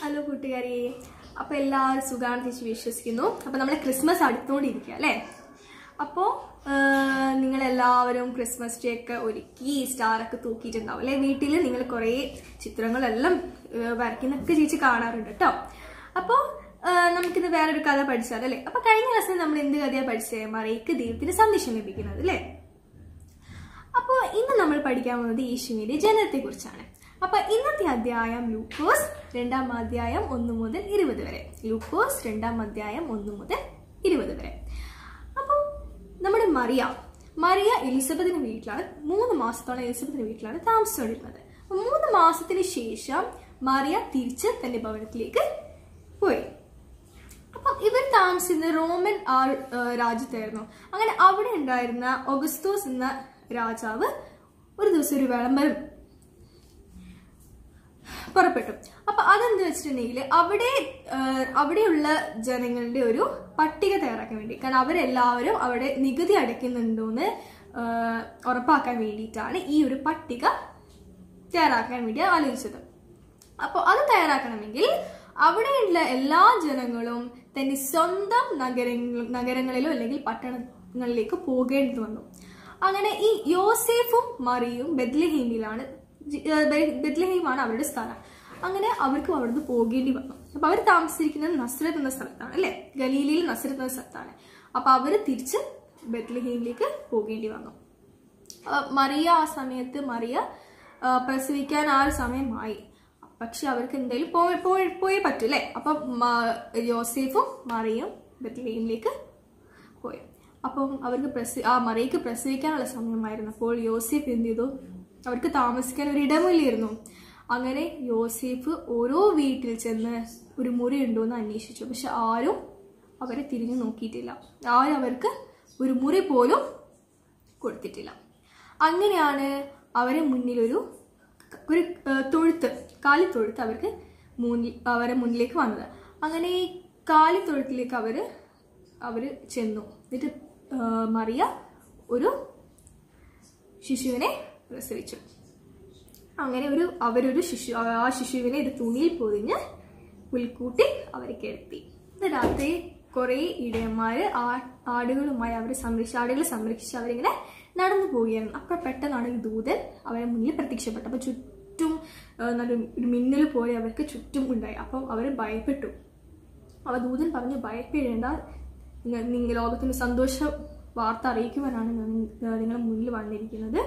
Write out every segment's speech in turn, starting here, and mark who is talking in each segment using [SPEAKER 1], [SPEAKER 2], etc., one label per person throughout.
[SPEAKER 1] hello കൂട്ടുകാരെ അപ്പോൾ എല്ലാവരും സുഖാണ് തിരിച്ച് വിശ്വസിക്കുന്നു അപ്പോൾ നമ്മളെ ക്രിസ്മസ് അടുത്തുകൊണ്ടിരിക്കുക അല്ലേ അപ്പോൾ നിങ്ങളെല്ലാവരും ക്രിസ്മസ് ഡേ ഒക്കെ ഒരുക്കി സ്റ്റാറൊക്കെ തൂക്കിയിട്ടുണ്ടാവും അല്ലേ വീട്ടിൽ നിങ്ങൾ കുറേ ചിത്രങ്ങളെല്ലാം ഏഹ്, വരയ്ക്കുന്നൊക്കെ ചേച്ചി കാണാറുണ്ട് കേട്ടോ അപ്പോൾ നമുക്കിത് വേറൊരു കഥ പഠിച്ചാൽ അല്ലേ അപ്പോൾ കഴിഞ്ഞ ക്ലാസ്സിൽ നമ്മൾ എന്ത് കഥയാണ് പഠിച്ചത് മറിയക്ക് ദൈവത്തിന് സന്ദേശം ലഭിക്കുന്നത് അല്ലേ അപ്പോൾ ഇന്ന് നമ്മൾ പഠിക്കാൻ പോകുന്നത് യേശുവിന്റെ ജനനത്തെ കുറിച്ചാണ് അപ്പൊ ഇന്നത്തെ അധ്യായം ലൂക്കോസ് രണ്ടാം അധ്യായം ഒന്ന് മുതൽ ഇരുപത് വരെ ലൂക്കോസ് രണ്ടാം അധ്യായം ഒന്ന് മുതൽ ഇരുപത് വരെ അപ്പം നമ്മുടെ മറിയ മറിയ എലിസബത്തിന്റെ വീട്ടിലാണ് മൂന്ന് മാസത്തോളം എലിസബത്തിന്റെ വീട്ടിലാണ് താമസിച്ചുകൊണ്ടിരുന്നത് അപ്പൊ മൂന്ന് മാസത്തിന് ശേഷം മറിയ തിരിച്ച് തന്റെ ഭവനത്തിലേക്ക് പോയി അപ്പം ഇവർ താമസിക്കുന്ന റോമൻ ആ ഏഹ് രാജ്യത്തായിരുന്നു അങ്ങനെ അവിടെ ഉണ്ടായിരുന്ന ഒഗസ്തോസ് എന്ന രാജാവ് ഒരു ദിവസം ഒരു വിളംബരം പുറപ്പെട്ടു അപ്പൊ അതെന്ത് വെച്ചിട്ടുണ്ടെങ്കിൽ അവിടെ ഏഹ്, അവിടെയുള്ള ജനങ്ങളുടെ ഒരു പട്ടിക തയ്യാറാക്കാൻ വേണ്ടി കാരണം അവരെല്ലാവരും അവിടെ നികുതി അടയ്ക്കുന്നുണ്ടോന്ന് ഏഹ്, ഉറപ്പാക്കാൻ വേണ്ടിയിട്ടാണ് ഈ ഒരു പട്ടിക തയ്യാറാക്കാൻ വേണ്ടി ആലോചിച്ചത് അപ്പോൾ അത് തയ്യാറാക്കണമെങ്കിൽ അവിടെയുള്ള എല്ലാ ജനങ്ങളും തന്റെ സ്വന്തം നഗരങ്ങൾ നഗരങ്ങളിലോ അല്ലെങ്കിൽ പട്ടണങ്ങളിലേക്ക് പോകേണ്ടി വന്നു അങ്ങനെ ഈ യോസേഫും മറിയും ബെദ്ലഹീമിലാണ് ജി- ഏർ ബെ- ബെത്ലഹീമാണ് അവരുടെ സ്ഥലം അങ്ങനെ അവർക്ക് അവിടുന്ന് പോകേണ്ടി വന്നു അപ്പൊ അവർ താമസിച്ചിരിക്കുന്നത് നസ്രത്ത് എന്ന സ്ഥലത്താണ് അല്ലെ ഗലീലയിൽ നസ്രത്ത് എന്ന സ്ഥലത്താണ് അപ്പൊ അവര് തിരിച്ച് ബെത്ലഹീമിലേക്ക് പോകേണ്ടി വന്നു ആ, മറിയ ആ സമയത്ത് മറിയ ആ, പ്രസവിക്കാൻ ആ ഒരു സമയമായി പക്ഷെ അവർക്ക് എന്തായാലും പോയി പോയി പോയേ പറ്റൂലേ അപ്പം മ- യോസേഫും മറിയും ബെത്ലഹീമിലേക്ക് പോയി അപ്പം അവർക്ക് പ്രസവി ആ മറിയക്ക് പ്രസവിക്കാനുള്ള സമയമായിരുന്നു അപ്പോൾ യോസേഫ് എന്ത് ചെയ്തു അവർക്ക് താമസിക്കാൻ ഒരു ഇടമില്ലായിരുന്നു അങ്ങനെ യോസേഫ് ഓരോ വീട്ടിൽ ചെന്ന് ഒരു മുറി ഉണ്ടോ എന്ന് അന്വേഷിച്ചു പക്ഷെ ആരും അവരെ തിരിഞ്ഞു നോക്കിയിട്ടില്ല ആരും അവർക്ക് ഒരു മുറി പോലും കൊടുത്തിട്ടില്ല അങ്ങനെയാണ് അവരെ മുന്നിൽ ഒരു ഒരു ഏഹ്, തൊഴുത്ത് കാലിത്തൊഴുത്ത് അവർക്ക് മുന്നിൽ അവരെ മുന്നിലേക്ക് വന്നത് അങ്ങനെ ഈ കാലിത്തൊഴുത്തിലേക്ക് അവര് അവര് ചെന്നു എന്നിട്ട് ഏഹ്, മറിയ ഒരു ശിശുവിനെ പ്രസവിച്ചു അങ്ങനെ ഒരു അവരൊരു ശിശു ആ ശിശുവിനെ ഒരു തുണിയിൽ പൊതിഞ്ഞ് പുൽക്കൂട്ടി അവരെ കിടത്തി ഇന്ന് രാത്രി കുറെ ഇടയന്മാര് ആ- ആടുകളുമായി അവരെ സംരക്ഷിച്ച് ആടുകളെ സംരക്ഷിച്ച് അവരിങ്ങനെ നടന്നു പോവുകയായിരുന്നു അപ്പൊ പെട്ടെന്നാണ് ഒരു ദൂതൻ അവരെ മുന്നിൽ പ്രത്യക്ഷപ്പെട്ടു അപ്പൊ ചുറ്റും ആ, നല്ല ഒരു മിന്നൽ പോലെ അവർക്ക് ചുറ്റും ഉണ്ടായി അപ്പം അവർ ഭയപ്പെട്ടു അവ ദൂതൻ പറഞ്ഞു ഭയപ്പെടേണ്ട നിങ്ങൾ നിങ്ങൾ ലോകത്തിന് സന്തോഷ വാർത്ത അറിയിക്കുവാനാണ് ഞാൻ നിങ്ങളുടെ മുന്നിൽ വന്നിരിക്കുന്നത്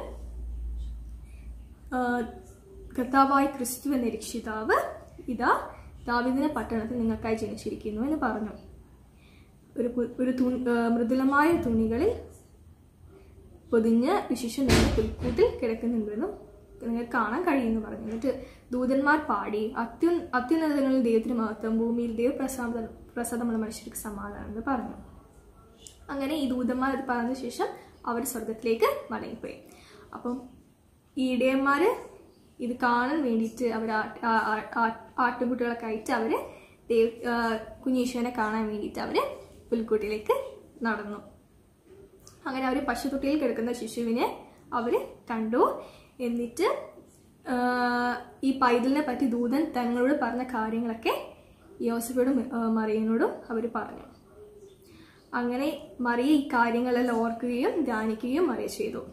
[SPEAKER 1] ആഹ് കർത്താവായ ക്രിസ്തു എന്ന രക്ഷിതാവ് ഇതാ ദാവിദിന പട്ടണത്തിൽ നിങ്ങൾക്കായി ജനിച്ചിരിക്കുന്നു എന്ന് പറഞ്ഞു ഒരു പു- ഒരു തുണി ആഹ് മൃദുലമായ തുണികളിൽ പൊതിഞ്ഞ് വിശിഷ്ട നിങ്ങൾ പുൽക്കൂട്ടിൽ കിടക്കുന്നുണ്ടെന്നും നിങ്ങൾക്ക് കാണാൻ കഴിയുമെന്ന് പറഞ്ഞു എന്നിട്ട് ദൂതന്മാർ പാടി അത്യു അത്യുന്നതങ്ങളിൽ ദൈവത്തിന് മഹത്വം ഭൂമിയിൽ ദൈവപ്രസാദ പ്രസാദമുള്ള മനുഷ്യർക്ക് സമാധാനം എന്ന് പറഞ്ഞു അങ്ങനെ ഈ ദൂതന്മാർ അത് പറഞ്ഞ ശേഷം അവർ സ്വർഗത്തിലേക്ക് മടങ്ങിപ്പോയി അപ്പം ഈ ഇടയന്മാര് ഇത് കാണാൻ വേണ്ടിയിട്ട് അവർ ആട്ടുകുട്ടികളൊക്കെ ആയിട്ട് അവര് ദേവ് ആ, കുഞ്ഞീശുവിനെ കാണാൻ വേണ്ടിയിട്ട് അവര് പുൽക്കൂട്ടിലേക്ക് നടന്നു അങ്ങനെ അവർ പശുത്തൊട്ടിയിൽ കിടക്കുന്ന ശിശുവിനെ അവർ കണ്ടു എന്നിട്ട് ആ, ഈ പൈതലിനെ പറ്റി ദൂതൻ തങ്ങളോട് പറഞ്ഞ കാര്യങ്ങളൊക്കെ യോസഫോടും ആ, മറിയനോടും അവർ പറഞ്ഞു അങ്ങനെ മറിയ ഈ കാര്യങ്ങളെല്ലാം ഓർക്കുകയും ധ്യാനിക്കുകയും മറിയ ചെയ്തു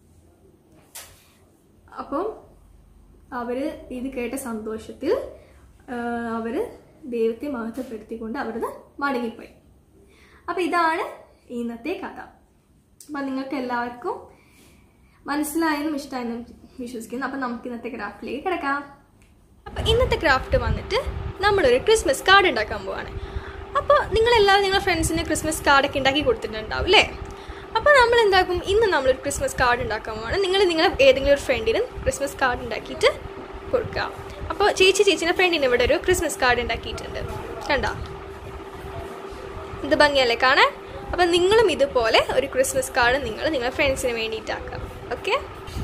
[SPEAKER 1] അപ്പം അവര് ഇത് കേട്ട സന്തോഷത്തിൽ ആ, അവര് ദൈവത്തെ മഹത്വപ്പെടുത്തിക്കൊണ്ട് അവിടുന്ന് മടങ്ങിപ്പോയി അപ്പൊ ഇതാണ് ഇന്നത്തെ കഥ അപ്പൊ നിങ്ങൾക്ക് എല്ലാവർക്കും മനസ്സിലായെന്നും ഇഷ്ടമായെന്നും വിശ്വസിക്കുന്നു അപ്പൊ നമുക്ക് ഇന്നത്തെ ക്രാഫ്റ്റിലേക്ക് കിടക്കാം അപ്പൊ ഇന്നത്തെ ക്രാഫ്റ്റ് വന്നിട്ട് നമ്മളൊരു ക്രിസ്മസ് കാർഡ് ഉണ്ടാക്കാൻ പോവാണ് അപ്പോൾ നിങ്ങളെല്ലാവരും നിങ്ങളുടെ ഫ്രണ്ട്സിന് ക്രിസ്മസ് കാർഡൊക്കെ ഉണ്ടാക്കി കൊടുത്തിട്ടുണ്ടാവും അല്ലേ അപ്പോൾ നമ്മൾ എന്താക്കും ഇന്ന് നമ്മളൊരു ക്രിസ്മസ് കാർഡ് ഉണ്ടാക്കാൻ പോവാണ് നിങ്ങൾ നിങ്ങളെ ഏതെങ്കിലും ഒരു ഫ്രണ്ടിന് ക്രിസ്മസ് കാർഡ് ഉണ്ടാക്കിയിട്ട് കൊടുക്കുക അപ്പോൾ ചേച്ചി ചേച്ചിയുടെ ഫ്രണ്ടിന് ഇവിടെ ഒരു ക്രിസ്മസ് കാർഡ് ഉണ്ടാക്കിയിട്ടുണ്ട് കണ്ടോ ഇത് ഭംഗിയല്ലേ കാണാൻ അപ്പം നിങ്ങളും ഇതുപോലെ ഒരു ക്രിസ്മസ് കാർഡ് നിങ്ങൾ നിങ്ങളുടെ ഫ്രണ്ട്സിന് വേണ്ടിയിട്ടാക്കാം ഓക്കെ